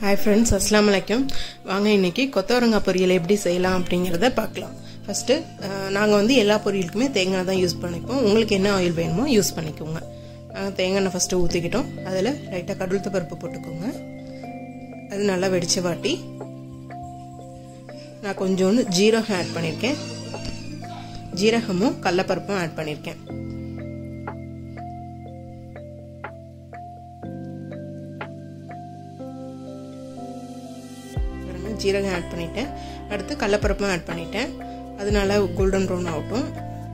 hi friends அஸ்லாம் வலைக்கம் வாங்க இன்னைக்கு கொத்தவரங்காய் பொரியல் எப்படி செய்யலாம் அப்படிங்கிறத பார்க்கலாம் ஃபஸ்ட்டு நாங்கள் வந்து எல்லா பொரியலுக்குமே தேங்காய் தான் யூஸ் பண்ணிப்போம் உங்களுக்கு என்ன ஆயில் வேணுமோ யூஸ் பண்ணிக்கோங்க நாங்கள் தேங்காய் ஃபஸ்ட்டு ஊற்றிக்கிட்டோம் அதில் லைட்டாக கடலுத்த பருப்பு போட்டுக்கோங்க அது நல்லா வெடிச்சு வாட்டி நான் கொஞ்சோண்டு ஜீரகம் ஆட் பண்ணியிருக்கேன் ஜீரகமும் கடலப்பருப்பும் ஆட் பண்ணியிருக்கேன் ஜீரகம் ஆட் பண்ணிட்டேன் அடுத்து கடலப்பருப்பும் ஆட் பண்ணிட்டேன் அதனால கோல்டன் ப்ரௌன் ஆகட்டும்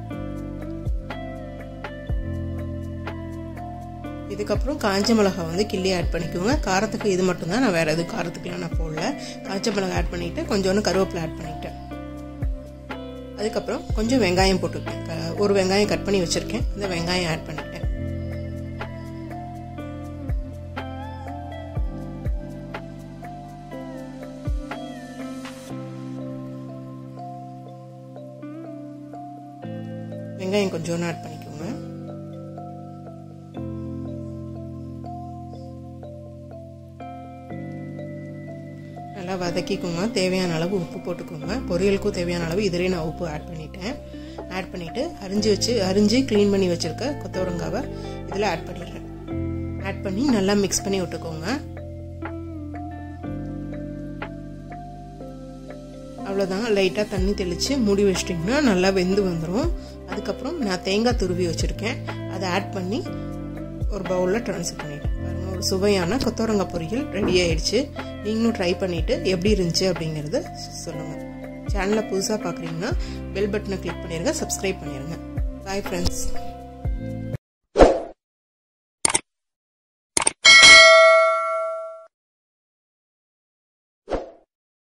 இதுக்கப்புறம் காஞ்ச மிளகா வந்து கிள்ளி ஆட் பண்ணிக்கோங்க காரத்துக்கு இது மட்டும்தான் நான் வேறு எதுவும் காரத்துக்குலாம் நான் போடல காஞ்ச மிளகா ஆட் பண்ணிவிட்டு கொஞ்சோண்டு கருவேப்பிலை ஆட் பண்ணிட்டேன் அதுக்கப்புறம் கொஞ்சம் வெங்காயம் போட்டுக்கிட்டேன் ஒரு வெங்காயம் கட் பண்ணி வச்சுருக்கேன் அந்த வெங்காயம் ஆட் பண்ணிட்டேன் வெங்காயம் கொஞ்சம் ஆட் பண்ணிக்கோங்க நல்லா வதக்கிக்கோங்க தேவையான அளவு உப்பு போட்டுக்கோங்க பொரியலுக்கும் தேவையான அளவு இதிலே நான் உப்பு ஆட் பண்ணிட்டேன் ஆட் பண்ணிவிட்டு அரிஞ்சு வச்சு அரிஞ்சு க்ளீன் பண்ணி வச்சுருக்க கொத்தவரங்காவை இதில் ஆட் பண்ணிடுறேன் ஆட் பண்ணி நல்லா மிக்ஸ் பண்ணி விட்டுக்கோங்க அவ்வளோதான் லைட்டாக தண்ணி தெளித்து மூடி வச்சிட்டிங்கன்னா நல்லா வெந்து வந்துடும் அதுக்கப்புறம் நான் தேங்காய் துருவி வச்சுருக்கேன் அதை ஆட் பண்ணி ஒரு பவுலில் ட்ரான்ஸ்ஃபர் பண்ணிட்டேன் பாருங்கள் ஒரு சுவையான கொத்தவரங்காய் பொரியல் ரெடி ஆயிடுச்சு நீங்களும் ட்ரை பண்ணிவிட்டு எப்படி இருந்துச்சு அப்படிங்கிறத சொல்லுங்கள் சேனலை புதுசாக பார்க்குறீங்கன்னா பெல் பட்டனை கிளிக் பண்ணிடுங்க சப்ஸ்கிரைப் பண்ணிடுங்க பாய் ஃப்ரெண்ட்ஸ்